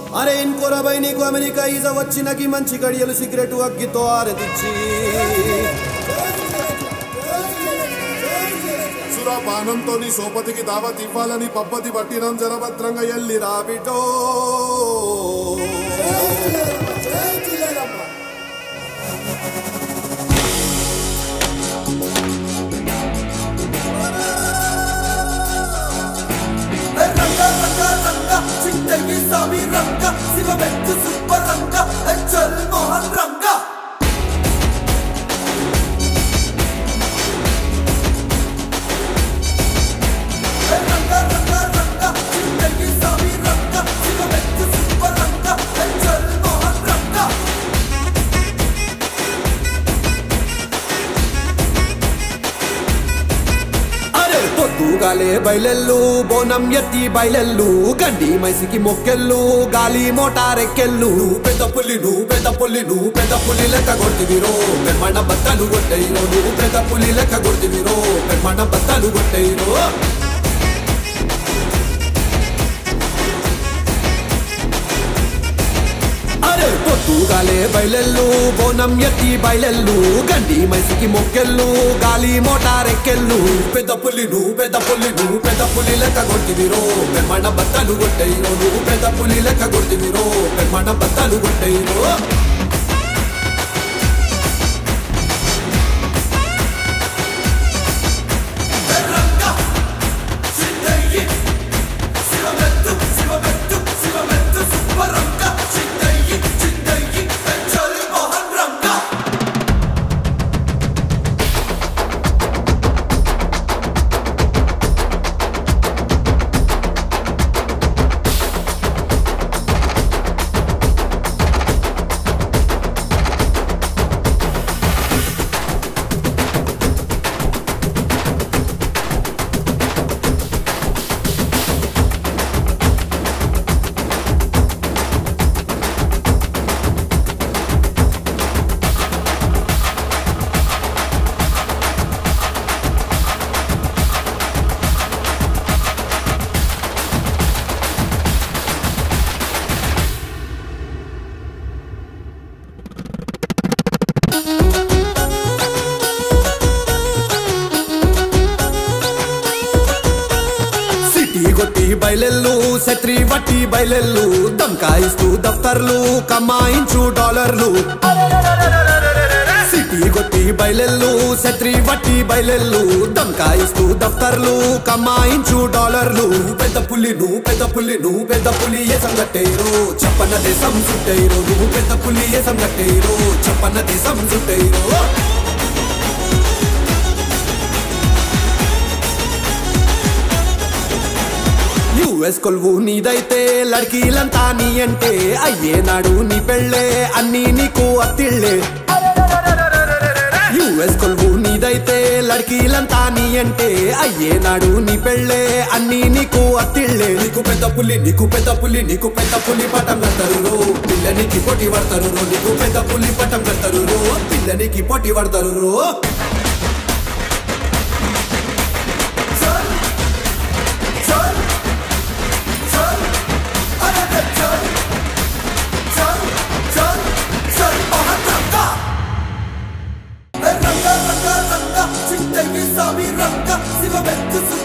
అరే ఇంకోరబై నీకు అమెరికా ఈజ వచ్చినకి మంచి గడియలు సిగరెట్ అగ్గితో ఆరదిచ్చి సురాపానంతో నీ సోపతికి దావత్ ఇవ్వాలని పబ్బతి పట్టినం జరభద్రంగా ఎల్లి రాబిటో రంగ రంగ రంగ చింతగి స్వామి రంగ శివమెత్తు సుబ్బ రంగ చల్ మోహన్ రంగ రంగ రంగ రంగ చింతగి స్వామి రంగ శివమెత్తు సుబ్బ రంగ చల్ మోహన్ రంగ అరే పొద్దుగాలే బయలెల్లు బోనం ఎత్తి బయలెల్లు గండి మైసికి మొక్కెళ్ళు గాలి మోటారెక్కెళ్ళు పెద్ద పులి నువ్వు పెద్ద పులి నువ్వు పెద్ద పులి లెక్క కొట్టివిరో పెర్మణ బత్తలు కొట్టయిరో నువ్వు పెద్ద పులి లెక్క కొట్టివిరో పెర్మణ బత్తలు కొట్టయిరో అరే పొద్దుగాలే బయలెల్లు బోనం ఎత్తి బయలెల్లు గండి మైసికి మొక్కెళ్ళు గాలి మోటారెక్కెళ్ళు పెద్ద పులి నువ్వు పెద్ద పులి నువ్వు పెద్ద పులి లెక్క కొట్టివిరో పెర్మణ బత్తలు కొట్టయిరో నువ్వు పెద్ద పులి లెక్క కొట్టివిరో పెర్మణ బత్తలు కొట్టయిరో రంగ చింతగి శివమెత్తు శివమెత్తు శివమెత్తు సుబ్బ రంగ చింతగి చింతగి చల్ మోహన్ రంగ సిటీ కొట్టి బయలెల్లు శత్రి వట్టి బయలెల్లు దంకాయిస్తూ దఫ్తర్లు కమాయించు డాలర్లు సిటీ కొట్టి బయలెల్లు శత్రి వట్టి బయలెల్లు దంకాయిస్తూ దఫ్తర్లు కమాయించు డాలర్లు పెద్ద పులి నువ్వు పెద్ద పులి నువ్వు పెద్ద పులి ఏ సంగట్టేరు చెప్పన్న దేశం చుట్టేరు నువ్వు పెద్ద పులి ఏ సంగట్టేరు చెప్పన్న దేశం చుట్టేరు యుఎస్ కొలువు నీదైతే లడ్కీలంతా నీ అంటే అయ్యేనాడు నీ పెళ్ళే అన్నీ నీకు అత్తిళ్ళే యుఎస్ కొలువు నీదైతే లడ్కీలంతా నీ అంటే అయ్యేనాడు నీ పెళ్ళే అన్నీ నీకు అత్తిళ్ళే నీకు పెద్ద పులి నీకు పెద్ద పులి నీకు పెద్ద పులి పటం కడతారు రో పిల్లనికి పోటీ పడతారు రో నీకు పెద్ద పులి పటం కడతారు రో పిల్లనికి పోటీ పడతారు రో చల్ చల్ చల్ అరే చల్ చల్ చల్ చల్ మోహన్ రంగ రంగ రంగ రంగ చింతగి స్వామి రంగ శివమెత్తు